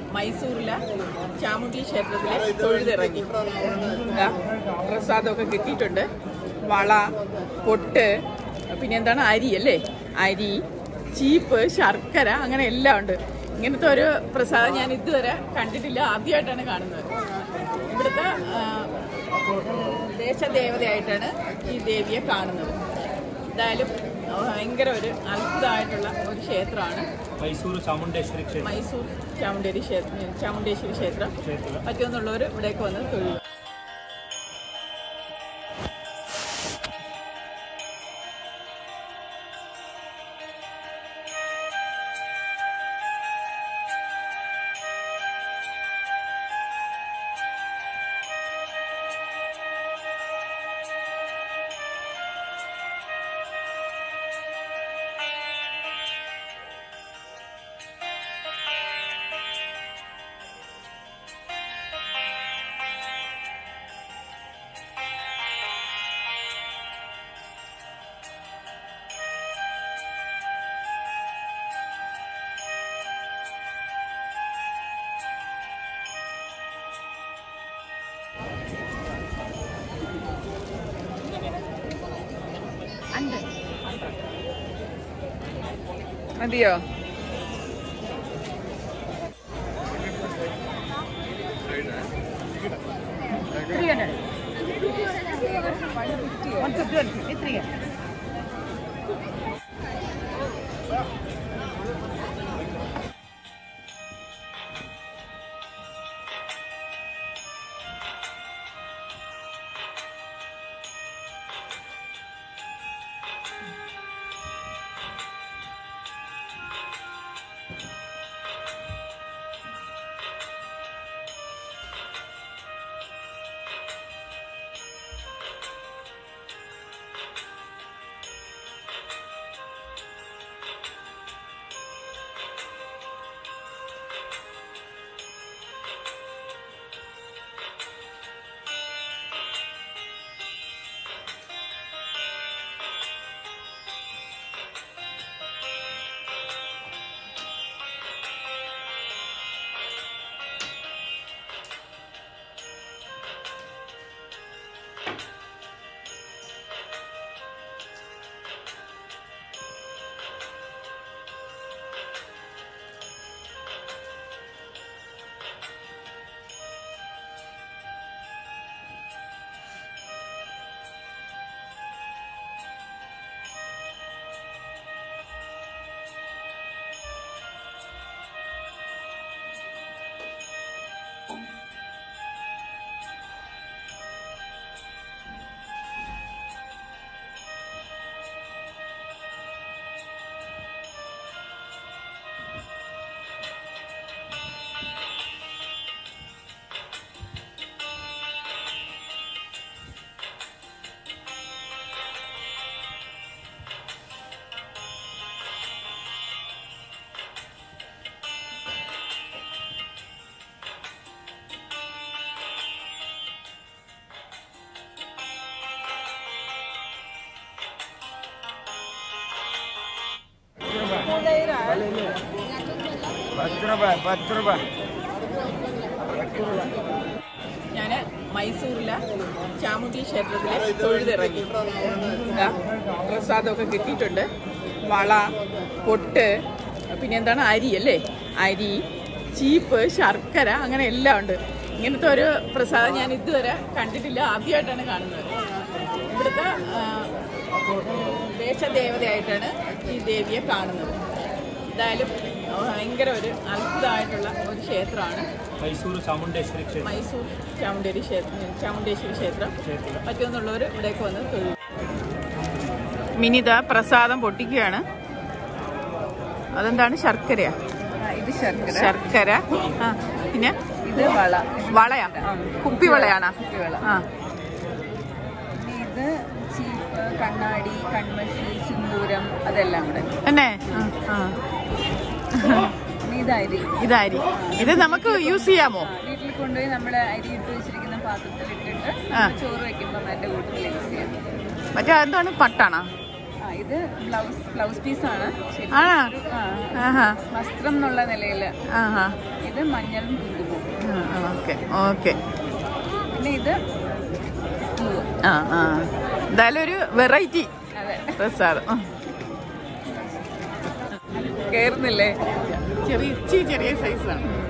മൈസൂരിലെ ചാമുണ്ഡി ക്ഷേത്രത്തിലെ തൊഴുതിറങ്ങി ഇതാ പ്രസാദമൊക്കെ കിട്ടിയിട്ടുണ്ട് വള പൊട്ട് പിന്നെ എന്താണ് അരി അല്ലേ അരി ചീപ്പ് ശർക്കര അങ്ങനെ എല്ലാം ഉണ്ട് ഇങ്ങനത്തെ ഒരു പ്രസാദം ഞാൻ ഇതുവരെ കണ്ടിട്ടില്ല ആദ്യമായിട്ടാണ് കാണുന്നത് ഇവിടുത്തെ ആ, ദേശദേവതയായിട്ടാണ് ഈ ദേവിയെ കാണുന്നത് എന്തായാലും ആ, ഭയങ്കര ഒരു അത്ഭുതമായിട്ടുള്ള ഒരു ക്ഷേത്രമാണ് മൈസൂർ ചാമുണ്ടേശ്വരി ക്ഷേത്രം മൈസൂർ ചാമുണ്ടേരി ക്ഷേത്രം ചാമുണ്ടേശ്വരി ക്ഷേത്രം ക്ഷേത്രം പറ്റുമെന്നുള്ളവർ ഇവിടേക്ക് വന്ന് തൊഴിൽ മതിയോ പത്ത് രൂപ പത്ത് രൂപ ഞാൻ മൈസൂരിലെ ചാമുണ്ഡി ക്ഷേത്രത്തിലെ തൊഴുതിറങ്ങി ഇതാ പ്രസാദമൊക്കെ കിട്ടിയിട്ടുണ്ട് വള പൊട്ട് പിന്നെ എന്താണ് അരി അല്ലേ അരി ചീപ്പ് ശർക്കര അങ്ങനെ എല്ലാം ഉണ്ട് ഇങ്ങനത്തെ ഒരു പ്രസാദം ഞാൻ ഇതുവരെ കണ്ടിട്ടില്ല ആദ്യമായിട്ടാണ് കാണുന്നത് ഇവിടുത്തെ ആ, ദേശദേവതയായിട്ടാണ് ഈ ദേവിയെ കാണുന്നത് എന്തായാലും ആ, ഭയങ്കര ഒരു അത്ഭുതമായിട്ടുള്ള ഒരു ക്ഷേത്രമാണ് മൈസൂർ ചാമുണ്ടേശ്വരി ക്ഷേത്രം മൈസൂർ ചാമുണ്ടേരി ക്ഷേത്രം ചാമുണ്ടേശ്വരി ക്ഷേത്രം ക്ഷേത്രം പറ്റുമെന്നുള്ളവർ ഇവിടേക്ക് വന്ന് തൊഴിൽ മിനിത പ്രസാദം പൊട്ടിക്കുകയാണ് അതെന്താണ് ശർക്കരയാ ഇത് ശർക്കര ശർക്കര ആ പിന്നെ ഇത് വള വളയാ കുപ്പിവളയാണാ കുപ്പിവള ആ ഇത് ചീപ്പ് കണ്ണാടി കൺമഷി സിന്ദൂരം അതെല്ലാം കൂടെ തന്നെ ആ, ആ. ഇനി ഇത് അരി ഇതാരി ഇത് നമുക്ക് യൂസ് ചെയ്യാമോ ആ, വീട്ടിൽ കൊണ്ടുപോയി നമ്മുടെ അരി ഇട്ട് വെച്ചിരിക്കുന്ന പാത്രത്തിൽ ഇട്ടിട്ട് ആ. ചോറ് വെക്കുമ്പോൾ അതിന്റെ കൂട്ടത്തിൽ യൂസ് ചെയ്യാം മറ്റേ എന്താണ് പട്ടാണോ ആ ഇത് ബ്ലൗസ് ബ്ലൗസ് പീസാണ് ആണോ ആ ആഹാ വസ്ത്രം എന്നുള്ള നിലയിൽ ആഹാ ഇത് മഞ്ഞളും കുങ്കുമവും ഓക്കെ ഓക്കെ പിന്നെ ഇത് blue. ആ ആ എന്തായാലും ഒരു വെറൈറ്റി അതെ പ്രസാദം കേറുന്നില്ലേ ചെറിയ ഇച്ചിരി ചെറിയ സൈസാണ്